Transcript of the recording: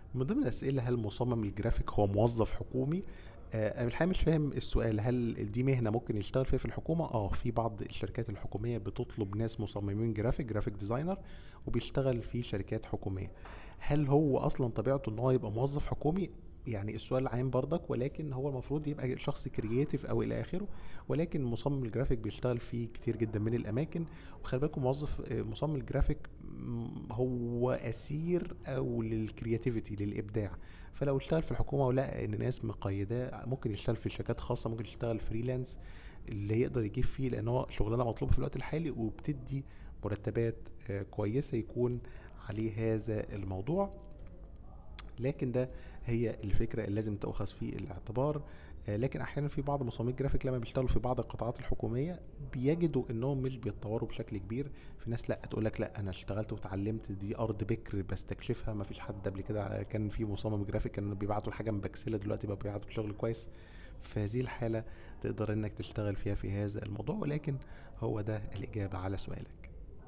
من ضمن الاسئله هل مصمم الجرافيك هو موظف حكومي آه، انا الحقيقه مش فاهم السؤال هل دي مهنه ممكن يشتغل فيها في الحكومه اه في بعض الشركات الحكوميه بتطلب ناس مصممين جرافيك جرافيك ديزاينر وبيشتغل في شركات حكوميه هل هو اصلا طبيعته ان هو يبقى موظف حكومي يعني السؤال عام برضك ولكن هو المفروض يبقى شخص كرييتيف او الى اخره ولكن مصمم الجرافيك بيشتغل في كتير جدا من الاماكن وخلي بالكم موظف آه، مصمم الجرافيك م- هو اسير او للكرياتيفيتي للابداع فلو اشتغل في الحكومه ولقى ان ناس مقيداه ممكن يشتغل في شركات خاصه ممكن يشتغل فريلانس اللي يقدر يجيب فيه لان هو شغلانه مطلوبه في الوقت الحالي وبتدي مرتبات آه، كويسه يكون عليه هذا الموضوع لكن ده هي الفكره اللي لازم تؤخذ في الاعتبار آه، لكن احيانا في بعض مصممي الجرافيك لما بيشتغلوا في بعض القطاعات الحكوميه بيجدوا انهم مش بيتطوروا بشكل كبير في ناس لا تقول لك لا انا اشتغلت واتعلمت دي ارض بكر بستكشفها ما فيش حد قبل كده كان في مصمم جرافيك كانوا بيبعتوا الحاجه مبكسله دلوقتي بقى بيبعتوا شغل كويس في هذه الحاله تقدر انك تشتغل فيها في هذا الموضوع ولكن هو ده الاجابه على سؤالك